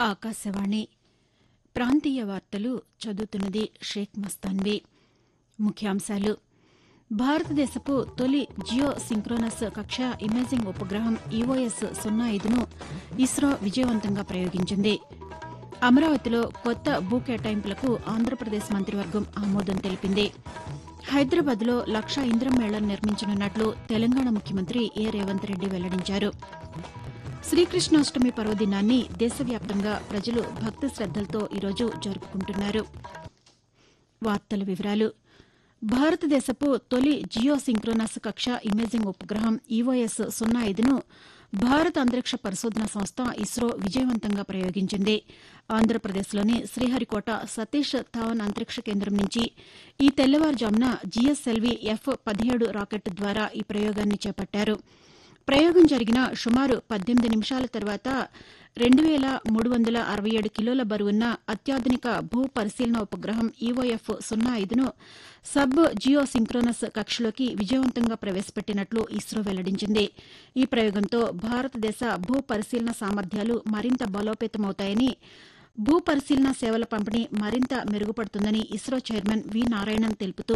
ఆకాశవాణి ప్రాంతీయ వార్తలు చదువుతున్నది షేక్ మస్తాన్వి ముఖ్యాంశాలు భారతదేశపు తొలి జియో సింక్రోనస్ కక్ష ఇమేజింగ్ ఉపగ్రహం ఈఓఎస్ సున్నా ఐదును ఇస్రో విజయవంతంగా ప్రయోగించింది అమరావతిలో కొత్త భూ కేటాయింపులకు ఆంధ్రప్రదేశ్ మంత్రివర్గం ఆమోదం తెలిపింది హైదరాబాద్లో లక్ష ఇంద్రం మేళను నిర్మించనున్నట్లు తెలంగాణ ముఖ్యమంత్రి ఏ రేవంత్ రెడ్డి వెల్లడించారు శ్రీకృష్ణాష్టమి పర్వదినాన్ని దేశవ్యాప్తంగా ప్రజలు భక్తి శ్రద్దలతో ఈరోజు జరుపుకుంటున్నారు వార్తల వివరాలు భారతదేశపు తొలి జియో సింక్రోనస్ కక్ష ఇమేజింగ్ ఉపగ్రహం ఈఓఎస్ సున్నా ఐదును భారత అంతరిక్ష పరిశోధన సంస్థ ఇస్రో విజయవంతంగా ప్రయోగించింది ఆంధ్రప్రదేశ్లోని శ్రీహరికోట సతీష్ ధావన్ అంతరిక్ష కేంద్రం నుంచి ఈ తెల్లవారుజామున జీఎస్ఎల్వీ ఎఫ్ పదిహేడు రాకెట్ ద్వారా ఈ ప్రయోగాన్ని చేపట్టారు ప్రయోగం జరిగిన సుమారు పద్దెనిమిది నిమిషాల తర్వాత రెండు వేల మూడు వందల అరవై ఏడు కిలోల బరువున్న అత్యాధునిక భూ పరిశీలన ఉపగ్రహం ఈఓఎఫ్ సున్నా ఐదును సబ్ జియో సింక్రోనస్ కక్షలోకి విజయవంతంగా ప్రవేశపెట్టినట్లు ఇస్రో వెల్లడించింది ఈ ప్రయోగంతో భారతదేశ భూ పరిశీలన సామర్థ్యాలు మరింత బలోపేతమవుతాయని భూ పరిశీలన సేవల పంపిణీ మరింత మెరుగుపడుతుందని ఇస్రో చైర్మన్ వి నారాయణన్ తెలుపుతూ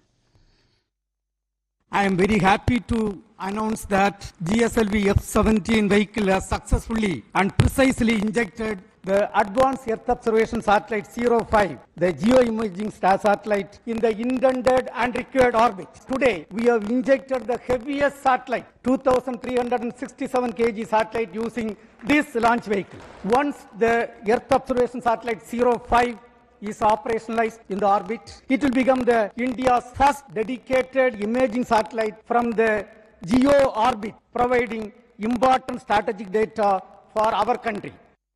I am very happy to announce that GSLV F-17 vehicle has successfully and precisely injected the Advanced Earth Observation Satellite 05, the geoimaging star satellite, in the intended and required orbit. Today, we have injected the heaviest satellite, 2,367 kg satellite using this launch vehicle. Once the Earth Observation Satellite 05 is operationalized in the orbit. It will become the India's first dedicated imaging satellite from the geo orbit, providing important strategic data for our country.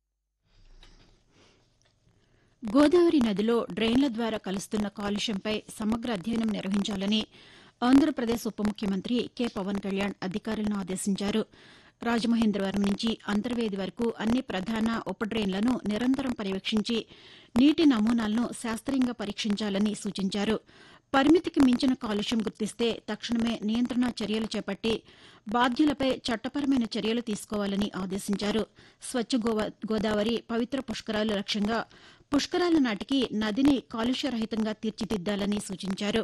Godavari నదిలో డ్రైన్ల ద్వారా కలుస్తున్న కాలుష్యంపై సమగ్ర అధ్యయనం నిర్వహించాలని ఆంధ్రప్రదేశ్ ఉప ముఖ్యమంత్రి K Pawan Kalyan అధికారులను ఆదేశించారు రాజమహేంద్రవరం నుంచి అంతర్వేది వరకు అన్ని ప్రధాన ఉప డ్రైన్లను నిరంతరం పర్యవేక్షించి నీటి నమూనాలను శాస్త్రీయంగా పరీక్షించాలని సూచించారు పరిమితికి మించిన కాలుష్యం గుర్తిస్తే తక్షణమే నియంత్రణ చర్యలు చేపట్టి బాధ్యులపై చట్టపరమైన చర్యలు తీసుకోవాలని ఆదేశించారు స్వచ్ఛ గోవా- గోదావరి పవిత్ర పుష్కరాలు లక్ష్యంగా పుష్కరాల నాటికి నదిని కాలుష్యరహితంగా తీర్చిదిద్దాలని సూచించారు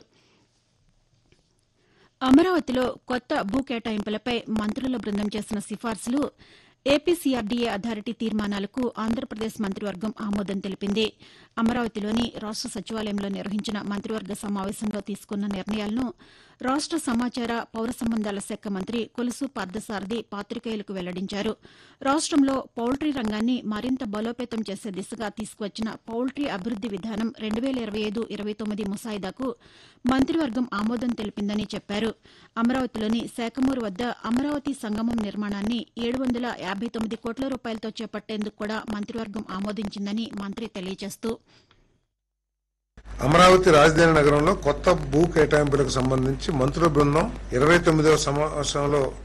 అమరావతిలో కొత్త భూ కేటాయింపులపై మంత్రుల బృందం చేసిన సిఫార్సులు ఏపీసీఆర్డీఏ అథారిటీ తీర్మానాలకు ఆంధ్రప్రదేశ్ మంత్రివర్గం ఆమోదం తెలిపింది అమరావతిలోని రాష్ట సచివాలయంలో నిర్వహించిన మంత్రివర్గ సమావేశంలో తీసుకున్న నిర్ణయాలను రాష్ట సమాచార పౌర సంబంధాల శాఖ మంత్రి కొలుసు పార్థసారథి పాతికేయులకు వెల్లడించారు రాష్టంలో పౌల్ట్రీ రంగాన్ని మరింత బలోపేతం చేసే దిశగా తీసుకువచ్చిన పౌల్ట్రీ అభివృద్ది విధానం రెండు వేల ఇరవై ఐదు ఇరవై తొమ్మిది ముసాయిదాకు మంత్రివర్గం ఆమోదం తెలిపిందని చెప్పారు అమరావతిలోని శాఖమూరు వద్ద అమరావతి సంగమం నిర్మాణాన్ని ఏడు వందల యాబై తొమ్మిది కోట్ల రూపాయలతో చేపట్టేందుకు కూడా మంత్రివర్గం ఆమోదించిందని మంత్రి తెలియజేస్తూ అమరావతి రాజధాని నగరంలో కొత్త భూ కేటాయింపులకు సంబంధించి మంత్రుల బృందం ఇరవై తొమ్మిదవ సమావేశంలో